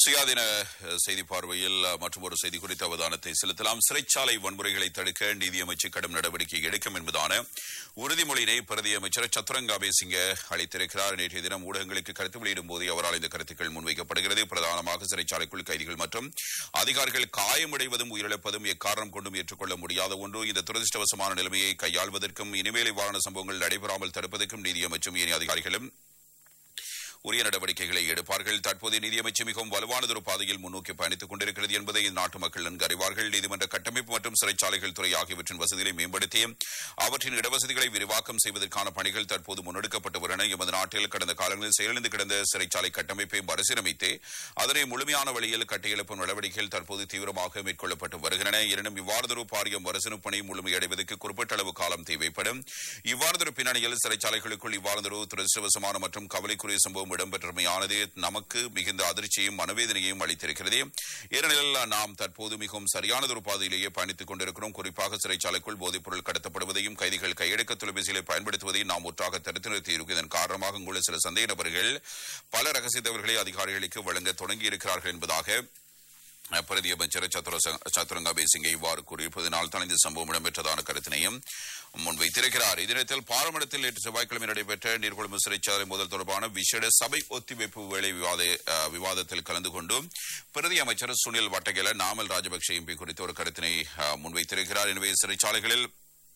சுயாதீன அஹ், செய்தி பார்வையில் அஹ், மற்றும் ஒரு செய்தி குறித்த அவதானத்தை செலுத்தலாம் சிறைச்சாலை வன்முறைகளை தடுக்க நீதியமைச்சு கடும் நடவடிக்கை எடுக்கும் என்பதான உறுதிமொழியினை பிரதி அமைச்சர் சத்ரங்கா பேசிங்க அளித்திருக்கிறார் நேற்றைய தினம் ஊடகங்களுக்கு கருத்து வெளியிடும் போது அவரால் இந்த கருத்துக்கள் முன்வைக்கப்படுகிறது பிரதானமாக சிறைச்சாலைக்குள் கைதிகள் மற்றும் அதிகாரிகள் காயமடைவதும் உயிரிழப்பதும் எக்காரணம் கொண்டும் ஏற்றுக்கொள்ள முடியாத ஒன்று இந்த துரதிருஷ்டவசமான நிலைமையை கையாள்வதற்கும் இனிமேல் இவ்வாறான சம்பவங்கள் நடைபெறாமல் தடுப்பதற்கும் நீதியமைச்சும் ஏனைய அதிகாரிகளும் உரிய நடவடிக்கைகளை எடுப்பார்கள் தற்போதைய நிதியமைச்சு மிகவும் வலுவானதொரு பாதையில் முன்னோக்கி பயணித்துக் கொண்டிருக்கிறது என்பதை நாட்டு மக்கள் நன்கு அறிவார்கள் நீதிமன்ற கட்டமைப்பு மற்றும் சிறைச்சாலைகள் துறை ஆகியவற்றின் வசதிகளை மேம்படுத்தி அவற்றின் இடவசதிகளை விரிவாக்கம் செய்வதற்கான பணிகள் தற்போது முன்னெடுக்கப்பட்டு வருகின்றன எமது நாட்டில் கடந்த காலங்களில் செயலிழந்து கிடந்த சிறைச்சாலை கட்டமைப்பை மறுசீரமைத்து அதனை முழுமையான வழியில் கட்டியெழுப்பும் நடவடிக்கைகள் தற்போது தீவிரமாக மேற்கொள்ளப்பட்டு வருகின்றன எனினும் இவ்வாறுதொரு பாரிய மறுசீரமைப்பு பணி முழுமையடைவதற்கு குறிப்பிட்ட அளவு காலம் தேவைப்படும் இவ்வாறுதொரு பின்னணியில் சிறைச்சாலைகளுக்குள் இவ்வாறுதொரு துரதிருஷ்டவசமான மற்றும் கவலைக்குரிய சம்பவம் இடம்பெற்றமையானது நமக்கு மிகுந்த அதிர்ச்சியையும் மனவேதனையையும் அளித்திருக்கிறது ஏனெனில் நாம் தற்போது மிகவும் சரியானதொரு பாதையிலேயே பயணித்துக் கொண்டிருக்கிறோம் குறிப்பாக சிறைச்சாலைக்குள் போதைப்பொருள் கடத்தப்படுவதையும் கைதிகள் கையடக்க தொலைபேசிகளை பயன்படுத்துவதையும் நாம் ஒற்றாக தடுத்து நிறுத்தியிருக்கும் இதன் காரணமாக இங்குள்ள சில சந்தேக நபர்கள் பல ரகசிய தகவல்களை அதிகாரிகளுக்கு வழங்க தொடங்கியிருக்கிறார்கள் என்பதாக பிரதி அமைச்சர் சத்துரங்கா பேசிங்க இவ்வாறு கூறியிருப்பதனால் தான் இந்த சம்பவம் இடம்பெற்றதான கருத்தினையும் முன்வைத்திருக்கிறார் இதனத்தில் பாராளுமன்றத்தில் நேற்று செவ்வாய்க்கிழமை நடைபெற்ற நீர்கொழும்பு சிறைச்சாலை முதல் தொடர்பான விசேட சபை ஒத்திவைப்பு வேலை விவாத அஹ், விவாதத்தில் கலந்து கொண்டு பிரதி அமைச்சர் சுனில் வட்டகேல நாமல் ராஜபக்ஷ எம்பி குறித்த ஒரு கருத்தினை அஹ், முன்வைத்திருக்கிறார் எனவே சிறைச்சாலைகளில்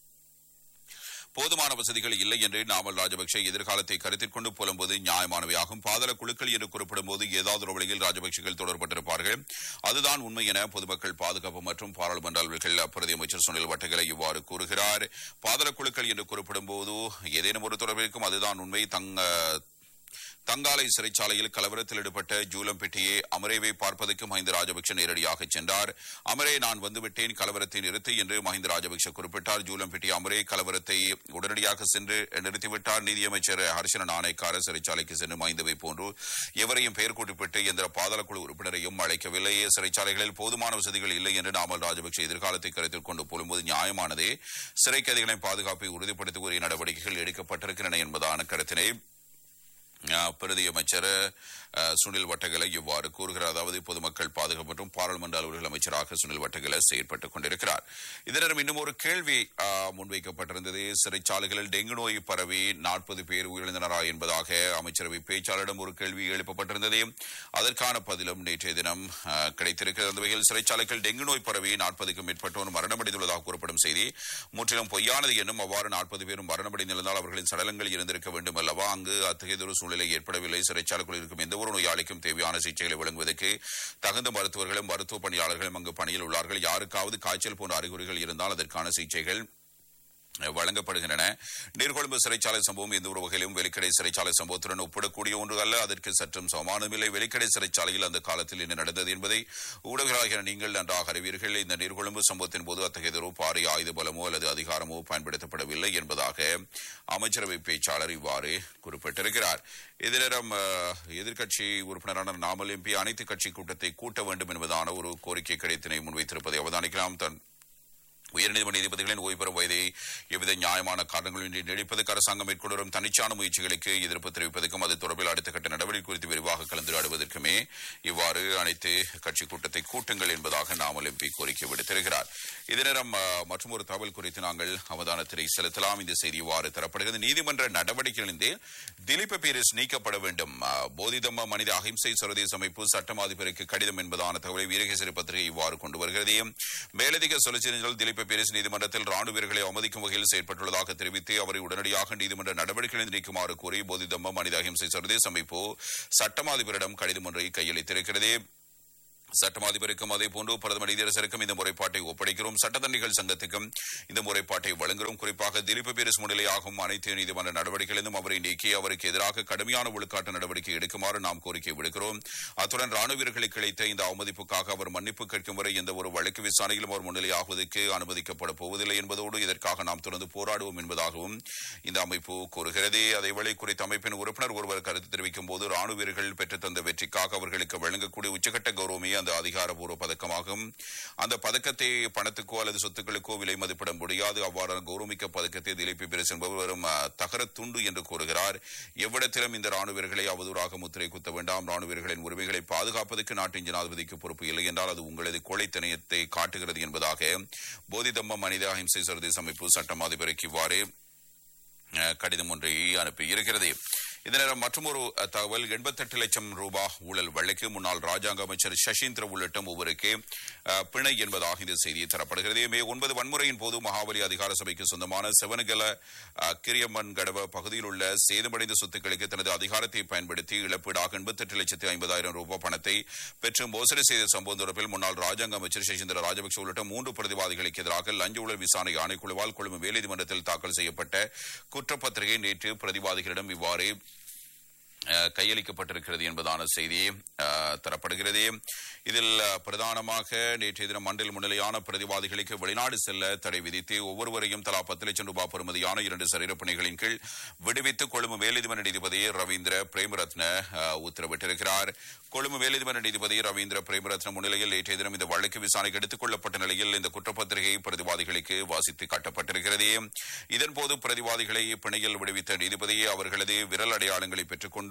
போதுமான வசதிகள் இல்லை என்று நாமல் ராஜபக்சே எதிர்காலத்தை கருத்தில் கொண்டு புலம்போது நியாயமானவையாகும் பாதாள குழுக்கள் என்று குறிப்பிடும்போது ஏதாவது ஒரு வழியில் ராஜபக்சேகள் தொடர்பட்டிருப்பார்கள் அதுதான் உண்மை என பொதுமக்கள் பாதுகாப்பு மற்றும் பாராளுமன்ற அலுவல்கள் பிரதி அமைச்சர் சுனில் வட்டகலை இவ்வாறு கூறுகிறார் பாதாள குழுக்கள் என்று குறிப்பிடும்போது ஏதேனும் ஒரு தொடர்பிற்கும் அதுதான் உண்மை தங்க தங்காலை சிறைச்சாலையில் கலவரத்தில் ஈடுபட்ட ஜூலம்பெட்டியே அமரேவை பார்ப்பதற்கு மஹிந்த ராஜபக்ஷ நேரடியாக சென்றார் அமரே நான் வந்துவிட்டேன் கலவரத்தை நிறுத்து என்று மஹிந்த ராஜபக்ஷ குறிப்பிட்டார் ஜூலம்பெட்டி அமரே கலவரத்தை உடனடியாக சென்று நிறுத்திவிட்டார் நீதியமைச்சர் ஹர்ஷன நாணயக்கார சிறைச்சாலைக்கு சென்று மஹிந்தவை போன்று எவரையும் பெயர் குறிப்பிட்டு எந்த பாதாளக்குழு உறுப்பினரையும் அழைக்கவில்லை சிறைச்சாலைகளில் போதுமான வசதிகள் இல்லை என்று நாமல் ராஜபக்ஷ எதிர்காலத்தை கருத்தில் கொண்டு போலும்போது நியாயமானதே சிறை கைதிகளின் பாதுகாப்பை உறுதிப்படுத்தக்கூடிய நடவடிக்கைகள் எடுக்கப்பட்டிருக்கின்றன என்பதான கருத்தினை அஹ், பிரதி அமைச்சர் அஹ், சுனில் வட்டகலை இவ்வாறு கூறுகிறார் அதாவது பொதுமக்கள் பாதுகாப்பு மற்றும் பாராளுமன்ற அலுவலர்கள் அமைச்சராக சுனில் வட்டகலை செயற்பட்டுக் கொண்டிருக்கிறார் இதனிடம் இன்னும் ஒரு கேள்வி அஹ், முன்வைக்கப்பட்டிருந்தது சிறைச்சாலைகளில் டெங்கு நோய் பரவி நாற்பது பேர் உயிரிழந்தனரா என்பதாக அமைச்சரவை பேச்சாளரிடம் ஒரு கேள்வி எழுப்பப்பட்டிருந்தது அதற்கான பதிலும் நேற்றைய தினம் அஹ், கிடைத்திருக்கிறது அந்த வகையில் சிறைச்சாலைகள் டெங்கு நோய் பரவி நாற்பதுக்கும் மேற்பட்டோர் மரணமடைந்துள்ளதாக கூறப்படும் செய்தி முற்றிலும் பொய்யானது என்னும் அவ்வாறு நாற்பது பேரும் மரணமடைந்திருந்தால் அவர்களின் சடலங்கள் இருந்திருக்க வேண்டும் அல்லவா அங்கு அத்தகையதொரு சூழ்நிலை ஏற்படவில்லை சிறைச்சாலைக்குள் இருக்கும் எந்த ஒரு நோயாளிக்கும் தேவையான சிகிச்சைகளை வழங்குவதற்கு தகுந்த மருத்துவர்களும் மருத்துவ பணியாளர்களும் அங்கு பணியில் உள்ளார்கள் யாருக்காவது காய்ச்சல் போன்ற அறிகுறிகள் இருந்தால் அதற்கான சிகிச்சைகள் வழங்கப்படுகின்றன நீர்கொழும்பு சிறைச்சாலை சம்பவம் எந்த ஒரு வகையிலும் வெளிக்கடை சிறைச்சாலை சம்பவத்துடன் ஒப்பிடக்கூடிய ஒன்று அல்ல அதற்கு சற்றும் சமானமில்லை வெளிக்கடை சிறைச்சாலையில் அந்த காலத்தில் என்ன நடந்தது என்பதை ஊடகராகிய நீங்கள் நன்றாக அறிவீர்கள் இந்த நீர்கொழும்பு சம்பவத்தின் போது அத்தகையதொரு பாரிய ஆயுத பலமோ அல்லது அதிகாரமோ பயன்படுத்தப்படவில்லை என்பதாக அமைச்சரவை பேச்சாளர் இவ்வாறு குறிப்பிட்டிருக்கிறார் இதனிடம் எதிர்க்கட்சி உறுப்பினரான நாமல் எம்பி அனைத்து கட்சி கூட்டத்தை கூட்ட வேண்டும் என்பதான ஒரு கோரிக்கை கிடைத்தினை முன்வைத்திருப்பதை அவதானிக்கலாம் தன் உயர்நீதிமன்ற நீதிபதிகளின் ஓய்வு பெறும் வயதை எவ்வித நியாயமான காரணங்களின்றி நீடிப்பதற்கு அரசாங்கம் மேற்கொண்டு வரும் தனிச்சான முயற்சிகளுக்கு எதிர்ப்பு தெரிவிப்பதற்கும் அது தொடர்பில் அடுத்த கட்ட நடவடிக்கை குறித்து விரிவாக கலந்துரையாடுவதற்குமே இவ்வாறு அனைத்து கட்சி கூட்டத்தை கூட்டுங்கள் என்பதாக நாமல் எம்பி கோரிக்கை விடுத்திருக்கிறார் இதனிடம் மற்றும் ஒரு தகவல் குறித்து நாங்கள் அவதானத்தினை செலுத்தலாம் இந்த செய்தி இவ்வாறு தரப்படுகிறது நீதிமன்ற நடவடிக்கைகளிலிருந்து திலீப பீரிஸ் நீக்கப்பட வேண்டும் அஹ், போதிதம்ம மனித அகிம்சை சர்வதேச அமைப்பு சட்டம் அதிபருக்கு கடிதம் என்பதான தகவலை வீரகேசரி பத்திரிகை இவ்வாறு கொண்டு வருகிறது மேலதிக சொலிசிட்டர் திலீப பீரிஸ் நீதிமன்றத்தில் ராணுவ வீரர்களை அவமதிக்கும் வகையில் செயற்பட்டுள்ளதாக தெரிவித்து அவரை உடனடியாக நீதிமன்ற நடவடிக்கைகளை நீக்குமாறு கோரி போதிதம்ம மனித அகிம்சை சர்வதேச அமைப்பு சட்டம் அதிபரிடம் கடிதம் ஒன்றை கையளித்திருக்கிறது சட்டமாதிபருக்கும் அதே போன்று பிரதம நீதியரசருக்கும் இந்த முறைப்பாட்டை ஒப்படைக்கிறோம் சட்டத்தண்டிகள் சங்கத்துக்கும் இந்த முறைப்பாட்டை வழங்குகிறோம் குறிப்பாக திலீப பீரிஸ் முன்னிலையாகும் அனைத்து நீதிமன்ற நடவடிக்கைகளிலும் அவரை நீக்கி அவருக்கு எதிராக கடுமையான ஒழுக்காட்டு நடவடிக்கை எடுக்குமாறு நாம் கோரிக்கை விடுக்கிறோம் அத்துடன் ராணுவ வீரர்களுக்கு கிடைத்த இந்த அவமதிப்புக்காக அவர் மன்னிப்பு கேட்கும் வரை எந்த ஒரு வழக்கு விசாரணையிலும் அவர் முன்னிலையாகுவதற்கு அனுமதிக்கப்பட போவதில்லை என்பதோடு இதற்காக நாம் தொடர்ந்து போராடுவோம் என்பதாகவும் இந்த அமைப்பு கூறுகிறது அதேவேளை குறித்த அமைப்பின் உறுப்பினர் ஒருவர் கருத்து தெரிவிக்கும் போது ராணுவ வீரர்கள் பெற்றுத்தந்த வெற்றிக்காக அவர்களுக்கு வழங்கக்கூடிய உச்சகட்ட கௌரவமே அந்த அதிகாரப்பூர்வ பதக்கமாகும் அந்த பதக்கத்தை பணத்துக்கோ அல்லது சொத்துக்களுக்கோ விலை மதிப்பிட முடியாது அவ்வாறான கௌரவமிக்க பதக்கத்தை திலீப் பிரஸ் என்பவர் வெறும் அஹ், தகர துண்டு என்று கூறுகிறார் எவ்விடத்திலும் இந்த ராணுவ வீரர்களை அவதூறாக முத்திரை குத்த வேண்டாம் ராணுவ வீரர்களின் உரிமைகளை பாதுகாப்பதற்கு நாட்டின் ஜனாதிபதிக்கு பொறுப்பு இல்லை என்றால் அது உங்களது கோழைத்தனத்தை காட்டுகிறது என்பதாக போதிதம்ம மனித அஹிம்சை சர்வதேச அமைப்பு சட்டம் அதிபருக்கு இவ்வாறு அஹ், கடிதம் ஒன்றை அனுப்பியிருக்கிறது இந்த நேரம் மற்றொரு அஹ், தகவல் எண்பத்தெட்டு லட்சம் ரூபாய் ஊழல் வழக்கு முன்னாள் ராஜாங்க அமைச்சர் சசீந்திர உள்ளிட்ட ஒவ்வொருக்கு அஹ், பிணை என்பதாக இந்த செய்தி தரப்படுகிறது மே ஒன்பது வன்முறையின் போது மகாபலி அதிகார சபைக்கு சொந்தமான செவனகல அஹ், கிரியம்மன் கடவ பகுதியில் உள்ள சேதமடைந்த சொத்துக்களுக்கு தனது அதிகாரத்தை பயன்படுத்தி இழப்பீடாக எண்பத்தெட்டு லட்சத்து ஐம்பதாயிரம் ரூபாய் பணத்தை பெற்று மோசடி செய்த சம்பவம் தொடர்பில் முன்னாள் ராஜாங்க அமைச்சர் சசீந்திர ராஜபக்சே உள்ளிட்ட மூன்று பிரதிவாதிகளுக்கு எதிராக லஞ்ச ஊழல் விசாரணை ஆணைக்குழுவால் கொழும்பு மேல்நீதிமன்றத்தில் தாக்கல் செய்யப்பட்ட குற்றப்பத்திரிகை நேற்று பிரதிவாதிகளிடம் இவ்வாறு அஹ், கையளிக்கப்பட்டிருக்கிறது என்பதான செய்தி அஹ், தரப்படுகிறது இதில் அஹ், பிரதானமாக நேற்றைய தினம் மண்டல் முன்னிலையான பிரதிவாதிகளுக்கு வெளிநாடு செல்ல தடை விதித்து ஒவ்வொருவரையும் தலா பத்து லட்சம் ரூபாய் பெறுமதியான இரண்டு சரீரப்பணிகளின் கீழ் விடுவித்து கொழும்பு மேல்நீதிமன்ற நீதிபதி ரவீந்திர பிரேமரத்ன அஹ், உத்தரவிட்டிருக்கிறார் கொழும்பு மேல்நீதிமன்ற நீதிபதி ரவீந்திர பிரேமரத்ன முன்னிலையில் நேற்றைய தினம் இந்த வழக்கு விசாரணைக்கு எடுத்துக் கொள்ளப்பட்ட நிலையில் இந்த குற்றப்பத்திரிகை பிரதிவாதிகளுக்கு வாசித்து காட்டப்பட்டிருக்கிறது இதன்போது பிரதிவாதிகளை பிணையில் விடுவித்த நீதிபதி அவர்களது விரல் அடையாளங்களை பெற்றுக்கொண்டு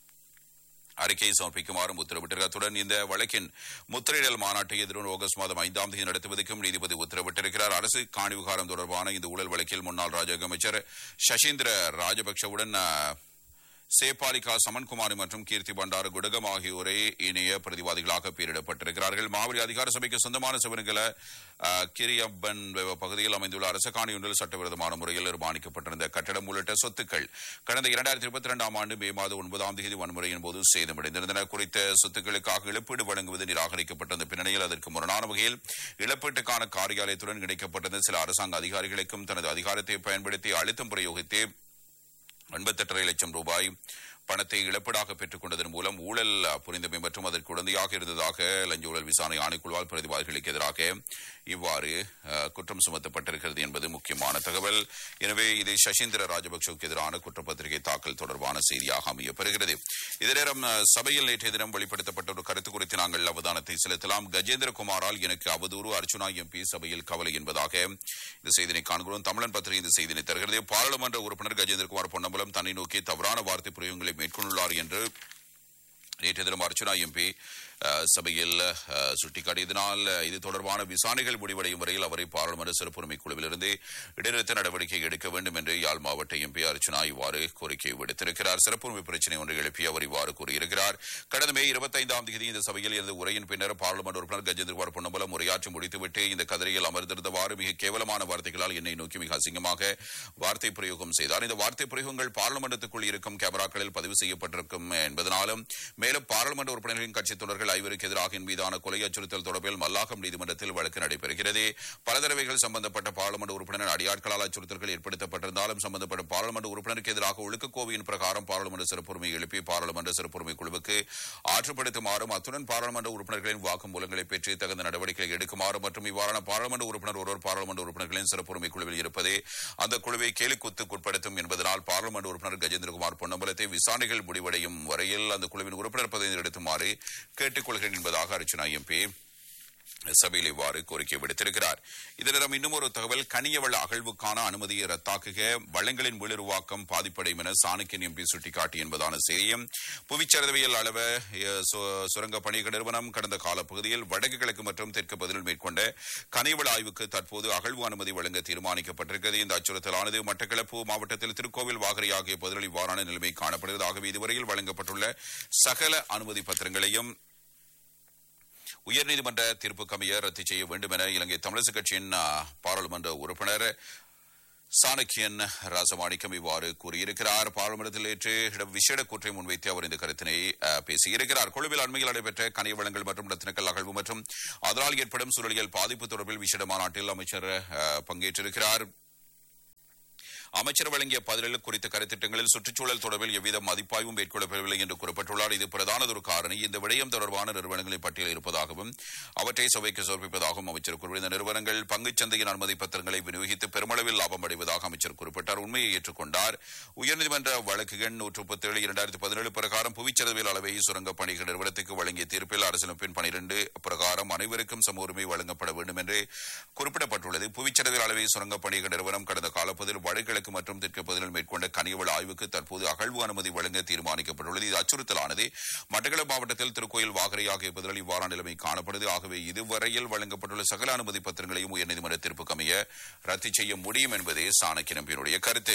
அறிக்கையை சமர்ப்பிக்குமாறும் உத்தரவிட்டிருக்கிறார் அத்துடன் இந்த வழக்கின் முத்திரையிடல் மாநாட்டை எதிரும் ஆகஸ்ட் மாதம் ஐந்தாம் தேதி நடத்துவதற்கும் நீதிபதி உத்தரவிட்டிருக்கிறார் அரசு காணி விவகாரம் தொடர்பான இந்த ஊழல் வழக்கில் முன்னாள் ராஜாங்க அமைச்சர் சசீந்திர ராஜபக்சவுடன் அஹ், சேப்பாலிகா சமன்குமாரி மற்றும் கீர்த்தி பண்டாரு குடகம் ஆகியோரை இணைய பிரதிவாதிகளாக பெயரிடப்பட்டிருக்கிறார்கள் மாவடி அதிகார சபைக்கு சொந்தமான சிவனுங்கள கிரியப்பன் பகுதியில் அமைந்துள்ள அரச காணி ஒன்றில் சட்டவிரோதமான முறையில் நிர்மாணிக்கப்பட்டிருந்த கட்டடம் உள்ளிட்ட சொத்துக்கள் கடந்த இரண்டாயிரத்தி இருபத்தி இரண்டாம் ஆண்டு மே மாதம் ஒன்பதாம் தேதி வன்முறையின் போது சேதமடைந்திருந்தன குறித்த சொத்துக்களுக்காக இழப்பீடு வழங்குவது நிராகரிக்கப்பட்டிருந்த பின்னணியில் அதற்கு முரணான வகையில் இழப்பீட்டுக்கான காரியாலயத்துடன் இணைக்கப்பட்டிருந்த சில அரசாங்க அதிகாரிகளுக்கும் தனது அதிகாரத்தை பயன்படுத்தி அழுத்தம் பிரயோகித்து எண்பத்தெட்டரை லட்சம் ரூபாய் பணத்தை இழப்பீடாக பெற்றுக் கொண்டதன் மூலம் ஊழல் புரிந்தமை மற்றும் அதற்கு உடந்தையாக இருந்ததாக லஞ்ச ஊழல் விசாரணை ஆணைக்குழுவால் பிரதிவாதிகளுக்கு எதிராக இவ்வாறு அஹ், குற்றம் சுமத்தப்பட்டிருக்கிறது என்பது முக்கியமான தகவல் எனவே இது சசீந்திர ராஜபக்சவுக்கு எதிரான குற்றப்பத்திரிகை தாக்கல் தொடர்பான செய்தியாக அமையப்பெறுகிறது இதே நேரம் அஹ், சபையில் நேற்றைய தினம் வெளிப்படுத்தப்பட்ட ஒரு கருத்து குறித்து நாங்கள் அவதானத்தை செலுத்தலாம் கஜேந்திர குமாரால் எனக்கு அவதூறு அர்ச்சுனா எம்பி சபையில் கவலை என்பதாக இந்த செய்தினை காண்கிறோம் தமிழன் பத்திரிகை இந்த செய்தினை தருகிறது பாராளுமன்ற உறுப்பினர் கஜேந்திரகுமார் பொன்னம்பலம் தன்னை நோக்கி தவறான வார்த்தை பிரயோகங்களை மேற்கொண்டுள்ளார் என்று நேற்று தினம் அர்ச்சுனா எம்பி அஹ், சபையில் அஹ், சுட்டிக்காட்டியதனால் அஹ், இது தொடர்பான விசாரணைகள் முடிவடையும் வரையில் அவரை பாராளுமன்ற சிறப்புரிமை குழுவிலிருந்து இடைநிறுத்த நடவடிக்கை எடுக்க வேண்டும் என்று யாழ் மாவட்ட எம்பி அர்ச்சுனா இவ்வாறு கோரிக்கை விடுத்திருக்கிறார் சிறப்புரிமை பிரச்சினை ஒன்றை எழுப்பி அவர் இவ்வாறு கூறியிருக்கிறார் கடந்த மே இருபத்தைந்தாம் தேதி இந்த சபையில் இருந்த உரையின் பின்னர் பாராளுமன்ற உறுப்பினர் கஜேந்திரகுமார் பொன்னம்பலம் உரையாற்றி முடித்துவிட்டு இந்த கதிரையில் அமர்ந்திருந்தவாறு மிக கேவலமான வார்த்தைகளால் என்னை நோக்கி மிக அசிங்கமாக வார்த்தை பிரயோகம் செய்தார் இந்த வார்த்தை பிரயோகங்கள் பாராளுமன்றத்துக்குள் இருக்கும் கேமராக்களில் பதிவு செய்யப்பட்டிருக்கும் என்பதனாலும் மேலும் பாராளுமன்ற உறுப்பினர்களின் கட்சித் தொண்டர்கள் ஐவருக்கு எதிராக என் மீதான கொலை அச்சுறுத்தல் தொடர்பில் மல்லாகம் நீதிமன்றத்தில் வழக்கு நடைபெறுகிறது பல தடவைகள் சம்பந்தப்பட்ட பாராளுமன்ற உறுப்பினர் அடியாட்களால் அச்சுறுத்தல்கள் ஏற்படுத்தப்பட்டிருந்தாலும் சம்பந்தப்பட்ட பாராளுமன்ற உறுப்பினருக்கு எதிராக ஒழுக்கக்கோவையின் பிரகாரம் பாராளுமன்ற சிறப்புரிமை எழுப்பி பாராளுமன்ற சிறப்புரிமை குழுவுக்கு ஆற்றுப்படுத்துமாறும் அத்துடன் பாராளுமன்ற உறுப்பினர்களின் வாக்குமூலங்களை பெற்று தகுந்த நடவடிக்கை எடுக்குமாறு மற்றும் இவ்வாறான பாராளுமன்ற உறுப்பினர் ஒருவர் பாராளுமன்ற உறுப்பினர்களின் சிறப்புரிமை குழுவில் இருப்பதே அந்த குழுவை கேலிக்குத்துக்குட்படுத்தும் என்பதனால் பாராளுமன்ற உறுப்பினர் கஜேந்திரகுமார் பொன்னம்பலத்தை விசாரணைகள் முடிவடையும் வரையில் அந்த குழுவின் உறுப்பினர் பதவியில் எடுத்துமாறு கேட்டுக்கொள்கிறேன் என்பதாக அர்ச்சனா எம்பி சபையில் இவ்வாறு கோரிக்கை விடுத்திருக்கிறார் இதனிடம் இன்னும் ஒரு தகவல் கனியவள அகழ்வுக்கான அனுமதியை ரத்தாக்குக வளங்களின் மீளுருவாக்கம் பாதிப்படையும் என சாணக்கியன் எம்பி சுட்டிக்காட்டி என்பதான செய்தியும் புவிச்சரிதவியல் அளவ அஹ், சு- சுரங்க பணிகள் நிறுவனம் கடந்த காலப்பகுதியில் வடக்கு கிழக்கு மற்றும் தெற்கு பகுதியில் மேற்கொண்ட கனிவள ஆய்வுக்கு தற்போது அகழ்வு அனுமதி வழங்க தீர்மானிக்கப்பட்டிருக்கிறது இந்த அச்சுறுத்தலானது மட்டக்களப்பு மாவட்டத்தில் திருக்கோவில் வாகரை ஆகிய பகுதிகளில் இவ்வாறான நிலைமை காணப்படுகிறது ஆகவே இதுவரையில் வழங்கப்பட்டுள்ள சகல அனுமதி பத்திரங்களையும் உயர்நீதிமன்ற தீர்ப்புக்கமைய ரத்து செய்ய வேண்டும் என இலங்கை தமிழரசு கட்சியின் ஆ, பாராளுமன்ற உறுப்பினர் சாணக்கியன் ராசமாணிக்கம் இவ்வாறு கூறியிருக்கிறார் பாராளுமன்றத்தில் நேற்று இடம் விசேட கூற்றை முன்வைத்து அவர் இந்த கருத்தினை ஆ, பேசியிருக்கிறார் கொழும்பில் அண்மையில் நடைபெற்ற கனிய வளங்கள் மற்றும் ரத்தினக்கல் அகழ்வு மற்றும் அதனால் ஏற்படும் சூழலியல் பாதிப்பு தொடர்பில் விசேட மாநாட்டில் அமைச்சர் ஆ, பங்கேற்றிருக்கிறார் அமைச்சர் வழங்கிய பதிலில் குறித்த கருத்திட்டங்களில் சுற்றுச்சூழல் தொடர்பில் எவ்வித மதிப்பாய்வும் மேற்கொள்ளப்படவில்லை என்று குறிப்பிட்டுள்ளார் இது பிரதானதொரு காரணி இந்த விடயம் தொடர்பான நிறுவனங்களின் பட்டியல் இருப்பதாகவும் அவற்றை சபைக்கு சமர்ப்பிப்பதாகவும் அமைச்சர் கூறினார் இந்த நிறுவனங்கள் பங்குச் சந்தையின் அனுமதி பத்திரங்களை விநியோகித்து பெருமளவில் லாபம் அடைவதாக அமைச்சர் குறிப்பிட்டார் உண்மையை ஏற்றுக்கொண்டார் உயர்நீதிமன்ற வழக்கு எண் நூற்று முப்பத்தி ஏழு இரண்டாயிரத்தி பதினேழு பிரகாரம் புவிச்சதவியல் அளவை சுரங்கப் பணிகள் நிறுவனத்துக்கு வழங்கிய தீர்ப்பில் அரசியலமைப்பின் பனிரெண்டு பிரகாரம் அனைவருக்கும் சம உரிமை வழங்கப்பட வேண்டும் என்று குறிப்பிடப்பட்டுள்ளது புவிச்சதவியல் அளவை சுரங்கப் பணிகள் நிறுவனம் கடந்த காலப்பகுதியில் வடகிழக்கு மற்றும் தெற்கு பகுதியில் மேற்கொண்ட கனியவள ஆய்வுக்கு தற்போது அகழ்வு அனுமதி வழங்க தீர்மானிக்கப்பட்டுள்ளது இது அச்சுறுத்தலானது மட்டக்களப்பு மாவட்டத்தில் திருக்கோயில் வாகரை ஆகிய பகுதிகளில் இவ்வாறான நிலைமை காணப்படுது ஆகவே இதுவரையில் வழங்கப்பட்டுள்ள சகல அனுமதி பத்திரங்களையும் உயர்நீதிமன்ற தீர்ப்புக்கு அமைய ரத்து செய்ய முடியும் என்பதே சாணக்கிய நம்பியினுடைய கருத்து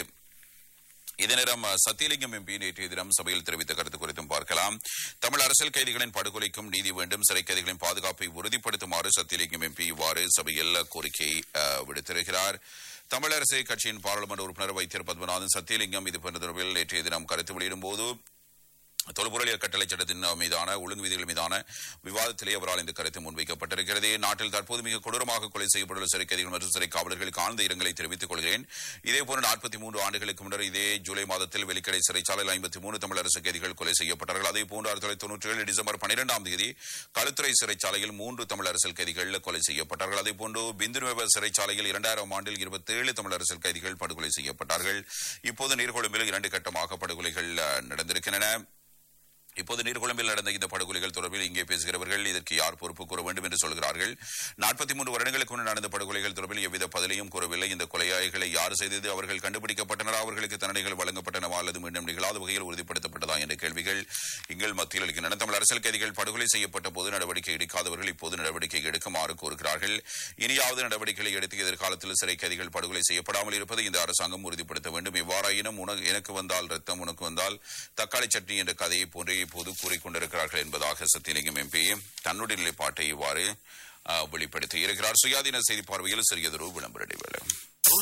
இதே நேரம் சத்தியலிங்கம் எம்பி நேற்றைய தினம் சபையில் தெரிவித்த கருத்து குறித்தும் பார்க்கலாம் தமிழ் அரசியல் கைதிகளின் படுகொலைக்கும் நீதி வேண்டும் சிறை கைதிகளின் பாதுகாப்பை உறுதிப்படுத்துமாறு சத்தியலிங்கம் எம்பி இவ்வாறு சபையில் கோரிக்கை அஹ், விடுத்திருக்கிறார் தமிழரசு கட்சியின் பாராளுமன்ற உறுப்பினர் வைத்தியர் பத்மநாதன் சத்தியலிங்கம் இது போன்ற தொடர்பில் நேற்றைய தினம் கருத்து வெளியிடும் போது தொல்பொருளியல் கட்டளை சட்டத்தின் மீதான ஒழுங்கு விதிகள் மீதான விவாதத்திலே அவரால் இந்த கருத்து முன்வைக்கப்பட்டிருக்கிறது நாட்டில் தற்போது மிக கொடூரமாக கொலை செய்யப்பட்டுள்ள சிறை கைதிகள் மற்றும் சிறை காவலர்களுக்கு ஆழ்ந்த இரங்கலை தெரிவித்துக் கொள்கிறேன் இதேபோன்று நாற்பத்தி மூன்று ஆண்டுகளுக்கு முன்னர் இதே ஜூலை மாதத்தில் வெளிக்கடை சிறைச்சாலையில் ஐம்பத்தி மூணு தமிழரசு கைதிகள் கொலை செய்யப்பட்டார்கள் அதே போன்று ஆயிரத்தி தொள்ளாயிரத்தி தொன்னூற்றி ஏழு டிசம்பர் பனிரெண்டாம் தேதி களுத்துறை சிறைச்சாலையில் மூன்று தமிழ் அரசியல் கைதிகள் கொலை செய்யப்பட்டார்கள் அதே போன்று பிந்துனுவ சிறைச்சாலையில் இரண்டாயிரம் ஆண்டில் இருபத்தேழு தமிழ் அரசியல் கைதிகள் படுகொலை செய்யப்பட்டார்கள் இப்போது நீர்கொழும்பில் இரண்டு கட்டமாக படுகொலைகள் அஹ், நடந்திருக்கின்றன இப்போது நீர்கொழும்பில் நடந்த இந்த படுகொலைகள் தொடர்பில் இங்கே பேசுகிறவர்கள் இதற்கு யார் பொறுப்பு கூற வேண்டும் என்று சொல்கிறார்கள் நாற்பத்தி மூன்று வருடங்களுக்கு முன்னர் நடந்த படுகொலைகள் தொடர்பில் எவ்வித பதிலையும் கூறவில்லை இந்த கொலையாளிகளை யார் செய்தது அவர்கள் கண்டுபிடிக்கப்பட்டனர் அவர்களுக்கு தண்டனைகள் வழங்கப்பட்டனவா அல்லது மீண்டும் நிகழாத வகையில் உறுதிப்படுத்தப்பட்டதா என்ற கேள்விகள் எங்கள் மத்தியில் இருக்கின்றன தமிழ் அரசியல் கைதிகள் படுகொலை செய்யப்பட்ட போது நடவடிக்கை எடுக்காதவர்கள் இப்போது நடவடிக்கை எடுக்குமாறு கோருகிறார்கள் இனியாவது நடவடிக்கைகளை எடுத்து எதிர்காலத்தில் சிறை கைதிகள் படுகொலை செய்யப்படாமல் இருப்பதை இந்த அரசாங்கம் உறுதிப்படுத்த வேண்டும் எவ்வாறாயினும் உனக்கு எனக்கு வந்தால் ரத்தம் உனக்கு வந்தால் தக்காளி சட்னி என்ற கதையை போன்றே இப்போது கூறிக்கொண்டிருக்கிறார்கள் என்பதாக சத்தியலிங்கம் எம்பி தன்னுடைய நிலைப்பாட்டை இவ்வாறு அஹ், வெளிப்படுத்தி இருக்கிறார் சுயாதீன செய்தி பார்வையில் சிறியதொரு விளம்பர இடைவேளை